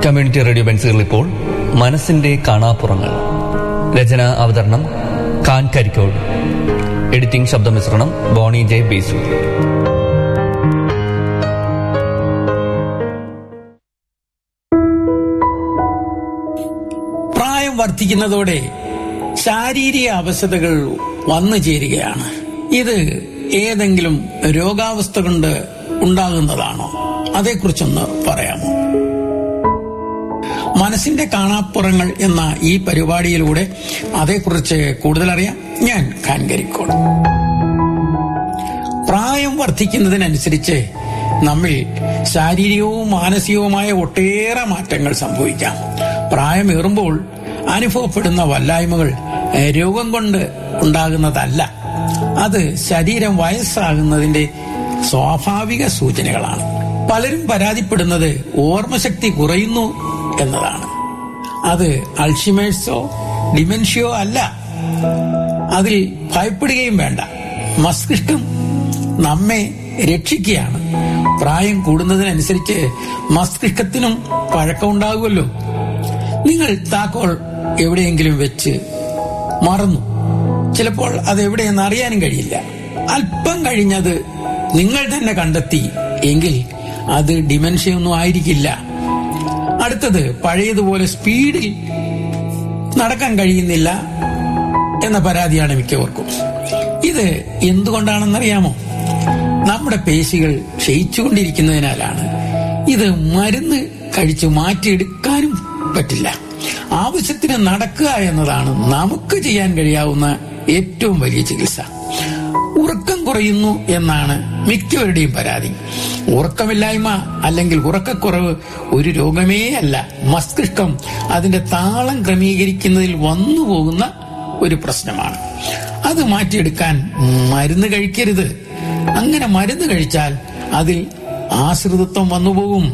community radio ബെൻസുകൾ ഇപ്പോൾ മനസ്സിന്റെ കാണാപ്പുറങ്ങൾ രചന അവതരണം ഖാൻ കരിക്കോട് എഡിറ്റിംഗ് ശബ്ദമിശ്രണം ബോണി ജെ ബേസു പ്രായം വർദ്ധിക്കുന്നതോടെ ശാരീരിക അവശതകൾ വന്നു ചേരുകയാണ് ഇത് ഏതെങ്കിലും രോഗാവസ്ഥ കൊണ്ട് ഉണ്ടാകുന്നതാണോ അതേക്കുറിച്ചൊന്ന് പറയാമോ മനസ്സിന്റെ കാണാപ്പുറങ്ങൾ എന്ന ഈ പരിപാടിയിലൂടെ അതേക്കുറിച്ച് കൂടുതൽ അറിയാം ഞാൻ ഖാൻകരിക്കോട് പ്രായം വർദ്ധിക്കുന്നതിനനുസരിച്ച് നമ്മിൽ ശാരീരികവും മാനസികവുമായ ഒട്ടേറെ മാറ്റങ്ങൾ സംഭവിക്കാം പ്രായമേറുമ്പോൾ അനുഭവപ്പെടുന്ന വല്ലായ്മകൾ ഏഹ്, രോഗം കൊണ്ട് ഉണ്ടാകുന്നതല്ല അത് ശരീരം വയസ്സാകുന്നതിന്റെ സ്വാഭാവിക സൂചനകളാണ് പലരും പരാതിപ്പെടുന്നത് ഓർമ്മശക്തി കുറയുന്നു എന്നതാണ് അത് അൾഷിമേഴ്സോ ഡിമെൻഷ്യോ അല്ല അതിൽ ഭയപ്പെടുകയും വേണ്ട മസ്തിഷ്കം നമ്മെ രക്ഷിക്കുകയാണ് പ്രായം കൂടുന്നതിനനുസരിച്ച് മസ്തിഷ്കത്തിനും പഴക്കമുണ്ടാകുമല്ലോ നിങ്ങൾ താക്കോൽ എവിടെയെങ്കിലും വെച്ച് മറന്നു ചിലപ്പോൾ അത് എവിടെയെന്ന് അറിയാനും കഴിയില്ല അല്പം കഴിഞ്ഞത് നിങ്ങൾ തന്നെ കണ്ടെത്തി എങ്കിൽ അത് ഡിമെൻഷ്യയൊന്നും ആയിരിക്കില്ല അടുത്തത് പഴയതുപോലെ സ്പീഡിൽ നടക്കാൻ കഴിയുന്നില്ല എന്ന പരാതിയാണ് മിക്കവർക്കും ഇത് എന്തുകൊണ്ടാണെന്നറിയാമോ നമ്മുടെ പേശികൾ ക്ഷയിച്ചുകൊണ്ടിരിക്കുന്നതിനാലാണ് ഇത് മരുന്ന് കഴിച്ച് മാറ്റിയെടുക്കാനും പറ്റില്ല ആവശ്യത്തിന് നടക്കുക എന്നതാണ് നമുക്ക് ചെയ്യാൻ കഴിയാവുന്ന ഏറ്റവും വലിയ ചികിത്സ ഉറക്കം കുറയുന്നു എന്നാണ് മിക്കവരുടെയും പരാതി ഉറക്കമില്ലായ്മ അല്ലെങ്കിൽ ഉറക്കക്കുറവ് ഒരു രോഗമേ അല്ല മസ്തിഷ്കം അതിന്റെ താളം ക്രമീകരിക്കുന്നതിൽ വന്നു പോകുന്ന ഒരു പ്രശ്നമാണ് അത് മാറ്റിയെടുക്കാൻ മരുന്ന് കഴിക്കരുത് അങ്ങനെ മരുന്ന് കഴിച്ചാൽ അതിൽ ആശ്രിതത്വം വന്നുപോകും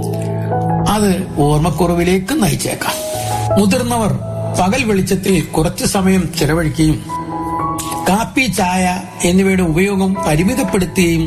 അത് ഓർമ്മക്കുറവിലേക്ക് നയിച്ചേക്കാം മുതിർന്നവർ പകൽ വെളിച്ചത്തിൽ കുറച്ചു സമയം ചെലവഴിക്കുകയും കാപ്പി ചായ എന്നിവയുടെ ഉപയോഗം പരിമിതപ്പെടുത്തുകയും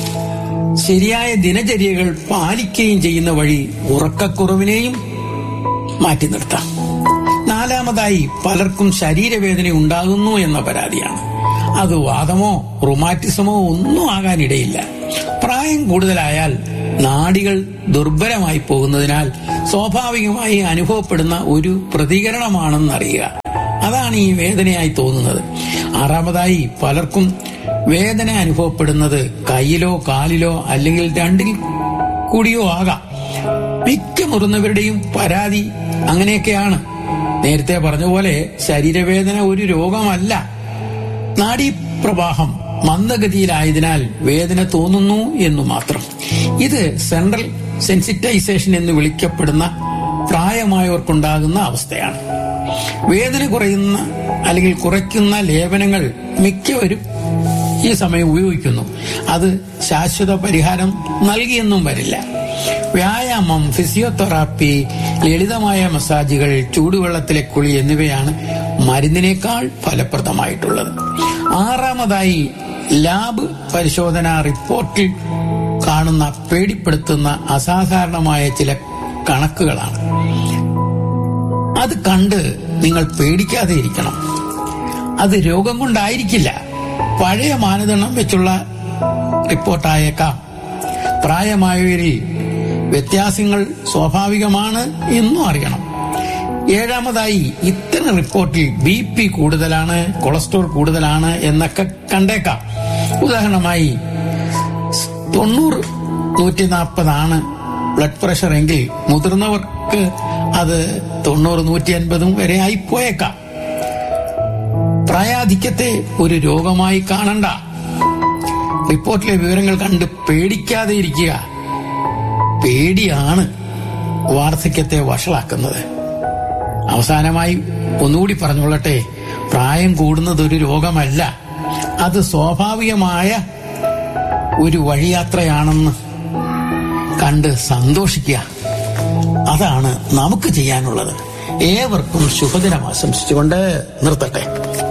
ശരിയായ ദിനചര്യകൾ പാലിക്കുകയും ചെയ്യുന്ന വഴി ഉറക്കക്കുറവിനെയും മാറ്റി നിർത്താം നാലാമതായി പലർക്കും ശരീരവേദന ഉണ്ടാകുന്നു എന്ന പരാതിയാണ് അത് വാദമോ റുമാറ്റിസമോ ഒന്നും ആകാനിടയില്ല പ്രായം കൂടുതലായാൽ നാഡികൾ ദുർബലമായി പോകുന്നതിനാൽ സ്വാഭാവികമായി അനുഭവപ്പെടുന്ന ഒരു പ്രതികരണമാണെന്നറിയുക അതാണ് ഈ വേദനയായി തോന്നുന്നത് ആറാമതായി പലർക്കും വേദന അനുഭവപ്പെടുന്നത് കയ്യിലോ കാലിലോ അല്ലെങ്കിൽ രണ്ടിൽ കൂടിയോ ആകാം മിക്ക മുതിർന്നവരുടെയും പരാതി അങ്ങനെയൊക്കെയാണ് നേരത്തെ പറഞ്ഞ പോലെ ശരീരവേദന ഒരു രോഗമല്ല നാഡീപ്രവാഹം മന്ദഗതിയിലായതിനാൽ വേദന തോന്നുന്നു എന്നു മാത്രം ഇത് സെൻട്രൽ സെൻസിറ്റൈസേഷൻ എന്ന് വിളിക്കപ്പെടുന്ന പ്രായമായവർക്കുണ്ടാകുന്ന അവസ്ഥയാണ് വേദന കുറയുന്ന അല്ലെങ്കിൽ കുറയ്ക്കുന്ന ലേപനങ്ങൾ മിക്കവരും ഈ സമയം ഉപയോഗിക്കുന്നു അത് ശാശ്വത പരിഹാരം നൽകിയെന്നും വരില്ല വ്യായാമം ഫിസിയോതെറാപ്പി ലളിതമായ മസാജുകൾ ചൂടുവെള്ളത്തിലെ കുളി എന്നിവയാണ് മരുന്നിനേക്കാൾ ഫലപ്രദമായിട്ടുള്ളത് ആറാമതായി ലാബ് പരിശോധന റിപ്പോർട്ടിൽ കാണുന്ന പേടിപ്പെടുത്തുന്ന അസാധാരണമായ ചില കണക്കുകളാണ് അത് കണ്ട് നിങ്ങൾ പേടിക്കാതെ ഇരിക്കണം അത് രോഗം കൊണ്ടായിരിക്കില്ല പഴയ മാനദണ്ഡം വെച്ചുള്ള റിപ്പോർട്ടായേക്കാം പ്രായമായവരിൽ വ്യത്യാസങ്ങൾ സ്വാഭാവികമാണ് എന്നും അറിയണം ഏഴാമതായി ഇത്തരം റിപ്പോർട്ടിൽ ബി പി കൂടുതലാണ് കൊളസ്ട്രോൾ കൂടുതലാണ് എന്നൊക്കെ കണ്ടേക്കാം ഉദാഹരണമായി തൊണ്ണൂറ് നൂറ്റി നാൽപ്പതാണ് ബ്ലഡ് പ്രഷർ എങ്കിൽ മുതിർന്നവർക്ക് അത് തൊണ്ണൂറ് നൂറ്റി അൻപതും വരെ ആയി പോയേക്കാം പ്രായാധിക്യത്തെ ഒരു രോഗമായി കാണണ്ട റിപ്പോർട്ടിലെ വിവരങ്ങൾ കണ്ട് പേടിക്കാതെ ഇരിക്കുക പേടിയാണ് വാർദ്ധക്യത്തെ വഷളാക്കുന്നത് അവസാനമായി ഒന്നുകൂടി പറഞ്ഞുകൊള്ളട്ടെ പ്രായം കൂടുന്നത് ഒരു രോഗമല്ല അത് സ്വാഭാവികമായ ഒരു വഴിയാത്രയാണെന്ന് കണ്ട് സന്തോഷിക്കുക അതാണ് നമുക്ക് ചെയ്യാനുള്ളത് ഏവർക്കും ശുഭദിനം ആശംസിച്ചുകൊണ്ട് നിർത്തട്ടെ